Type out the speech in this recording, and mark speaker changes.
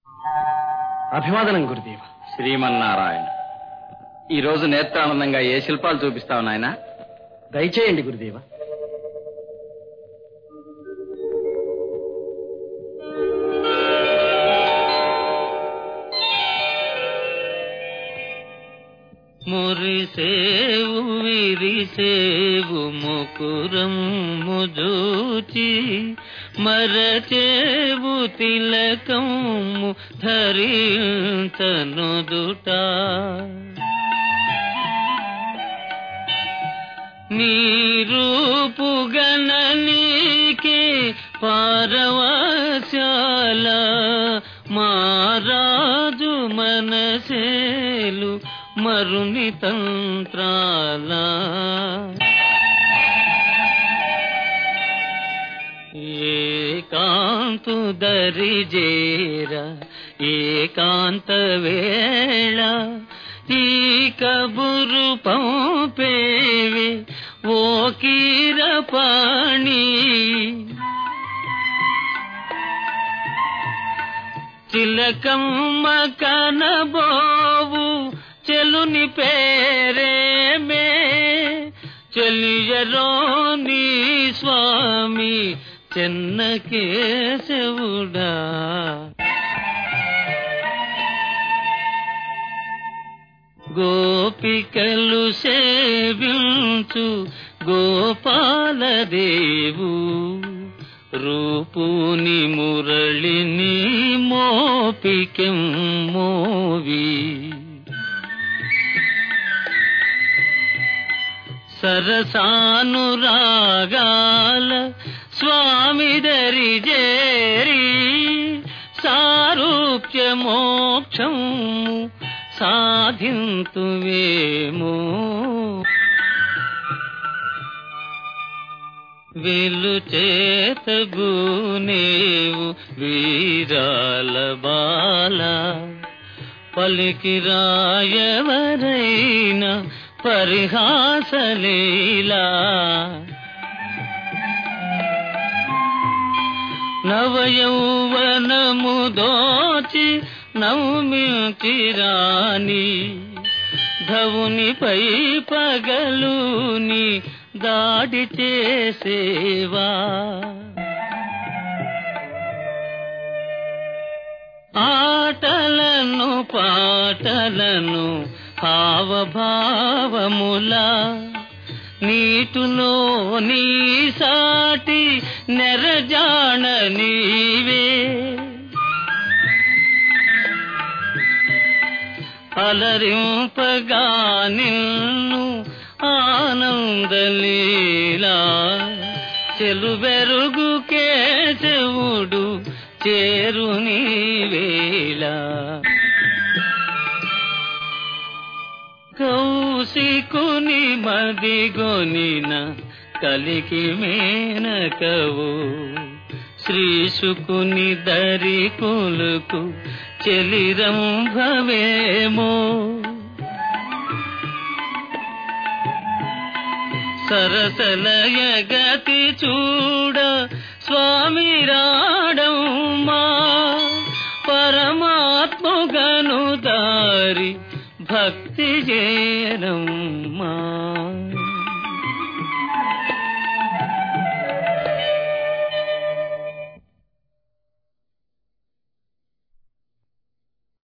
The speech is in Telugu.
Speaker 1: అభివాదనం గురుదేవ
Speaker 2: శ్రీమన్నారాయణ ఈ రోజు నేత్రానందంగా ఏ శిల్పాలు చూపిస్తావు నాయనా
Speaker 1: దయచేయండి గురుదేవ
Speaker 3: మురిసేవు విరిసేవు ముకురం ముజూచి మరచేవు తిలకము ధరించనుదుట నీరూపు గణనీకే పారవశాల మారాజు మనసేలు మరుని తంత్రాల ఏకాంతు దరిజేర ఏకాంత వేళ ఈ కబురు పంపేవి ఓ కీరపాణి చిలకమ్మ కనబోవు చెలుని పేరేమే చెలియరో నీ స్వామి చెన్న కేశవుడా గోపికలు సేవించు గోపాలదేవు రూపుని మురళిని మోపికెం మోవి సరసానురాగాల స్వామి దరిజేరి సారూప్య మోక్షము సాధింతువేమో వెలు చేతబూనేవు వీరాల బాల పలికి రాయవరైన పరిహాసలీలా నవయౌవనము దోచి నౌమిరాని ధవునిపై పగలుని దాడి చేసేవా ఆటలను పాటలను హావభావముల నీటులో నీ సాటి నెరజాణ నీవే అలరింపగా నిన్ను ఆనందలీలా చెలుబెరుగు కేశవుడు చేరుని వేళ కౌశికుని మదిగొనిన కలికి మేనకవు శ్రీశుకుని దరి కొలుకు చెలిరంభవేమో సరసలయ గతి చూడ స్వామి రాడమ్మా పరమాత్మగను దారి భక్తి చేరమ్మా